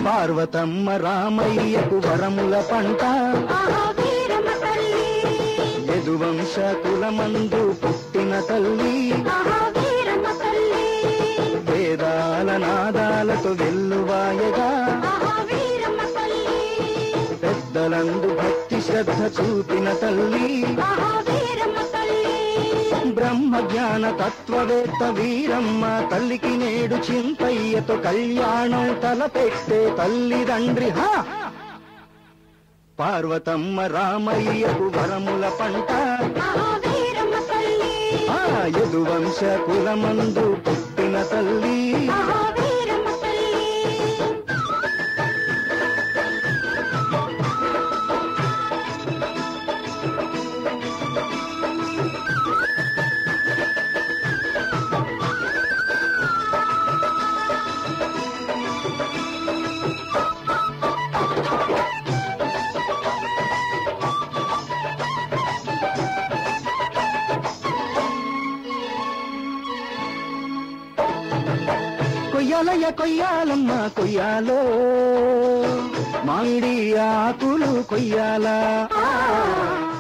పార్వతమ్మ రామయ్యకు వరముల పంట ఆహా వీరమ్మ తల్లి యదువంశ కులమందు పుట్టిన తల్లి ఆహా వీరమ్మ తల్లి వేదాల నాదాలతో వెల్లువాయగా ఆహా వీరమ్మ తల్లి పెద్దలందు భక్తి శ్రద్ధ చూపిన తల్లి ఆహా వీరమ్మ తల్లి బ్రహ్మ జ్ఞాన తత్వవేత్త వీరమ్మ తల్లికి నేడు చింతయ్యతో కళ్యాణం తలపెట్టే తల్లిదండ్రి హా పార్వతమ్మ రామయ్యకు వరముల పంట ఆహా వీరమ్మ తల్లి ఆ యదువంశ కులమందు పుట్టిన తల్లి ఆహా వీరమ్మ తల్లి కొయ్యాలయ్య కొయ్యాలమ్మ కొయ్యాలో మామిడి ఆకులు కొయ్యాలా